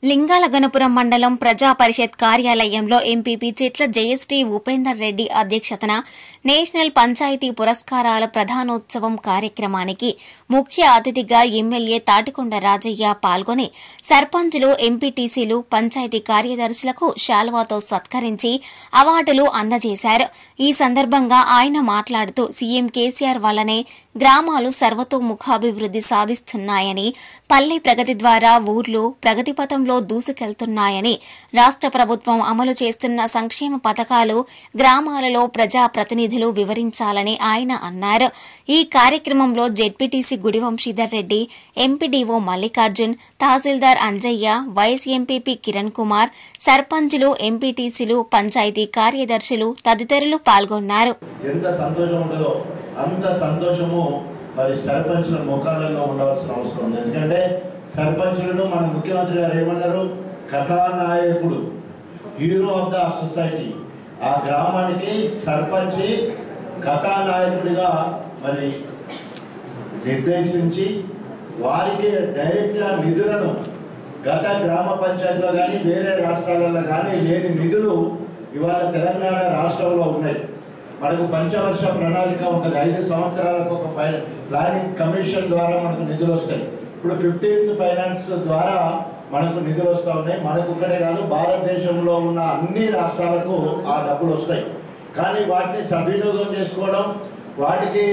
లింగాలగనపురం మండలం ప్రజా పరిషత్ కార్యాలయంలో ఎంపీపీ చెట్ల జయశ్రీ ఉపేందర్ రెడ్డి అధ్యక్షతన నేషనల్ పంచాయతీ పురస్కారాల ప్రధానోత్సవం కార్యక్రమానికి ముఖ్య అతిథిగా ఎమ్మెల్యే తాటికొండ రాజయ్య పాల్గొని సర్పంచులు ఎంపీటీసీలు పంచాయతీ కార్యదర్శులకు శాల్వాతో సత్కరించి అవార్డులు అందజేశారు ఈ సందర్భంగా ఆయన మాట్లాడుతూ సీఎం కేసీఆర్ వల్లనే గ్రామాలు సర్వతోముఖాభివృద్ది సాధిస్తున్నాయని పల్లె ప్రగతి ద్వారా ఊర్లు ప్రగతి పథంలో దూసుకెళ్తున్నాయని రాష్ట్ర ప్రభుత్వం అమలు చేస్తున్న సంక్షేమ పథకాలు గ్రామాలలో ప్రజా ప్రతినిధులు వివరించాలని ఆయన అన్నారు ఈ కార్యక్రమంలో ZPTC Gudi Vamshidhar Reddy MPDO Mallikarjun tahsildar Anjaiah vice MPP Kiran Kumar సర్పంచులు ఎంపీటీసీలు పంచాయతీ కార్యదర్శులు తదితరులు పాల్గొన్నారు ఎంత సంతోషం ఉంటుందో అంత సంతోషము మరి సర్పంచుల ముఖాలలో ఉండవలసిన అవసరం ఉంది ఎందుకంటే సర్పంచులను మన ముఖ్యమంత్రి గారు ఏమన్నారు కథానాయకుడు హీరో ఆఫ్ ద సొసైటీ ఆ గ్రామానికి సర్పంచి కథానాయకుడిగా మరి నిర్దేశించి వారికి డైరెక్ట్గా నిధులను గత గ్రామ పంచాయతీలో కానీ వేరే రాష్ట్రాలలో కానీ లేని నిధులు ఇవాళ తెలంగాణ రాష్ట్రంలో ఉన్నాయి మనకు పంచవర్ష ప్రణాళిక ఉంటుంది ఐదు సంవత్సరాలకు ఒక ఫై ప్లానింగ్ కమిషన్ ద్వారా మనకు నిధులు వస్తాయి ఇప్పుడు ఫిఫ్టీన్త్ ఫైనాన్స్ ద్వారా మనకు నిధులు వస్తూ ఉన్నాయి మనకు ఒక్కడే కాదు భారతదేశంలో ఉన్న అన్ని రాష్ట్రాలకు ఆ డబ్బులు వస్తాయి కానీ వాటిని సద్వినియోగం చేసుకోవడం వాటికి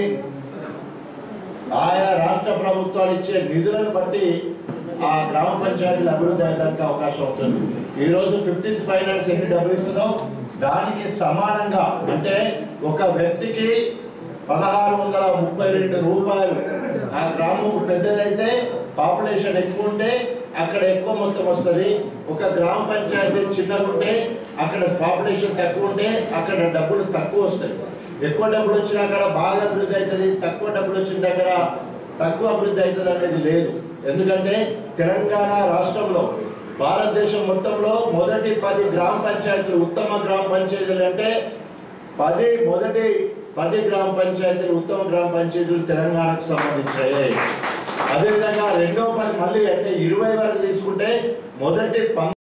ఆయా రాష్ట్ర ప్రభుత్వాలు ఇచ్చే నిధులను బట్టి ఆ గ్రామ పంచాయతీలు అభివృద్ధి అయ్యడానికి అవకాశం ఉంటుంది ఈరోజు ఫిఫ్టీన్త్ ఫైనాన్స్ ఎన్ని డబ్బులు ఇస్తుందో దానికి సమానంగా అంటే ఒక వ్యక్తికి పదహారు వందల ముప్పై రెండు రూపాయలు ఆ గ్రామం పెద్దదైతే పాపులేషన్ ఎక్కువ ఉంటే అక్కడ ఎక్కువ మొత్తం వస్తుంది ఒక గ్రామ పంచాయతీ చిన్నగా ఉంటే అక్కడ పాపులేషన్ తక్కువ ఉంటే అక్కడ డబ్బులు తక్కువ వస్తాయి ఎక్కువ డబ్బులు వచ్చిన అక్కడ బాగా అభివృద్ధి అవుతుంది తక్కువ డబ్బులు వచ్చిన దగ్గర తక్కువ అభివృద్ధి అవుతుంది అనేది లేదు ఎందుకంటే తెలంగాణ రాష్ట్రంలో భారతదేశం మొత్తంలో మొదటి పది గ్రామ పంచాయతీలు ఉత్తమ గ్రామ పంచాయతీలు అంటే పది మొదటి పది గ్రామ పంచాయతీలు ఉత్తమ గ్రామ పంచాయతీలు తెలంగాణకు సంబంధించాయి అదేవిధంగా రెండో పది మళ్ళీ అంటే ఇరవై వరకు తీసుకుంటే మొదటి పం